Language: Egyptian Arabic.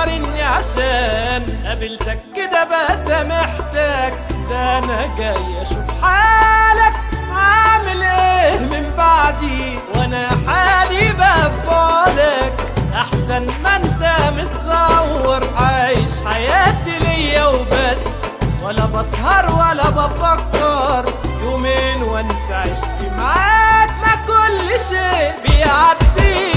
تفكر اني عشان قابلتك كده بقى سامحتك ده انا جاي اشوف حالك عامل ايه من بعدي وانا حالي بقى في بعدك احسن ما انت متصور عايش حياتي ليا وبس ولا بسهر ولا بفكر يومين وانسى عشت معاك ما كل شيء بيعدي